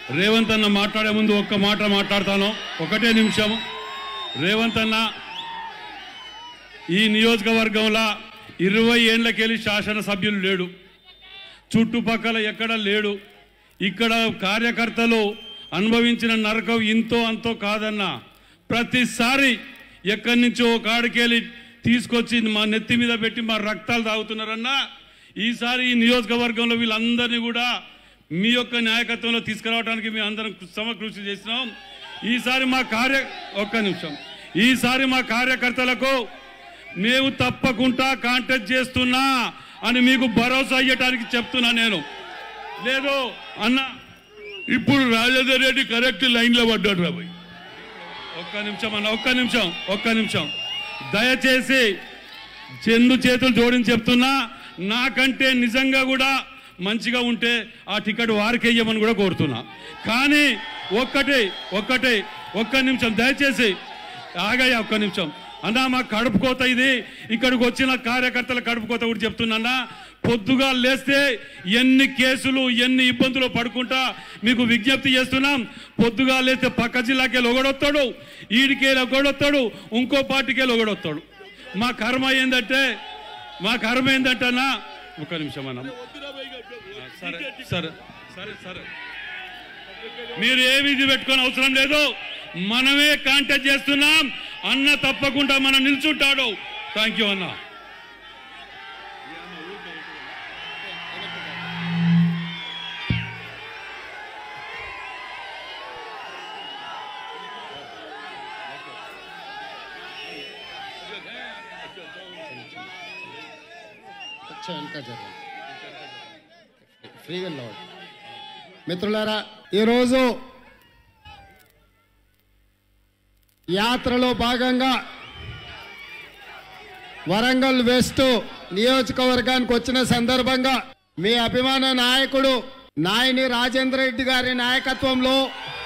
రేవంత్ అన్న మాట్లాడే ముందు ఒక్క మాట మాట్లాడతాను ఒకటే నిమిషం రేవంత్ అన్న ఈ నియోజకవర్గంలో ఇరవై ఏండ్లకెళ్ళి శాసనసభ్యులు లేడు చుట్టుపక్కల ఎక్కడ లేడు ఇక్కడ కార్యకర్తలు అనుభవించిన నరకం ఇంతో అంతో కాదన్న ప్రతిసారి ఎక్కడి నుంచో కాడికెళ్ళి తీసుకొచ్చి మా నెత్తి మీద పెట్టి మా రక్తాలు తాగుతున్నారన్నా ఈసారి ఈ నియోజకవర్గంలో వీళ్ళందరినీ కూడా మీ యొక్క నాయకత్వంలో తీసుకురావడానికి మేము అందరం సమకృషి చేసినాం ఈసారి మా కార్య ఒక్క నిమిషం ఈసారి మా కార్యకర్తలకు మేము తప్పకుండా కాంటాక్ట్ చేస్తున్నా అని మీకు భరోసా అయ్యటానికి చెప్తున్నా నేను లేదు అన్న ఇప్పుడు రాజేందర్ రెడ్డి కరెక్ట్ లైన్ లో పడ్డాడు రాబోయ్ ఒక్క నిమిషం అన్న ఒక్క నిమిషం ఒక్క నిమిషం దయచేసి చెందు చేతులు జోడించి చెప్తున్నా నాకంటే నిజంగా కూడా మంచిగా ఉంటే ఆ టికెట్ వారికి వెయ్యమని కూడా కోరుతున్నా కానీ ఒక్కటే ఒక్కటే ఒక్క నిమిషం దయచేసి ఆగయ్యా ఒక్క నిమిషం అన్నా మా కడుపు కోత ఇది ఇక్కడికి వచ్చిన కార్యకర్తల కడుపు కోత కూడా చెప్తున్నా పొద్దుగా లేస్తే ఎన్ని కేసులు ఎన్ని ఇబ్బందులు పడుకుంటా మీకు విజ్ఞప్తి చేస్తున్నాం పొద్దుగా లేస్తే పక్క జిల్లాకే ఒకడొస్తాడు ఈడికే ఒకడొస్తాడు ఇంకో పార్టీకే ఒకడొస్తాడు మా కర్మ ఏంటంటే మా కర్మ ఏంటంటే అన్న ఒక నిమిషం అన్న సరే సరే సరే సరే మీరు ఏమి ఇది పెట్టుకొని అవసరం లేదు మనమే కాంటాక్ట్ చేస్తున్నాం అన్న తప్పకుండా మనం నిల్చుంటాడు థ్యాంక్ యూ అన్న కొంచెం వెనక జరగండి ఫ్రీగా నిలబడండి. మిత్రులారా ఈరోజు యాత్రలో భాగంగా వరంగల్ వెస్ట్ నియోజకవర్గానికి వచ్చిన సందర్భంగా మీ అభిమాన నాయకుడు నాయని రాజేంద్ర రెడ్డి గారి నాయకత్వంలో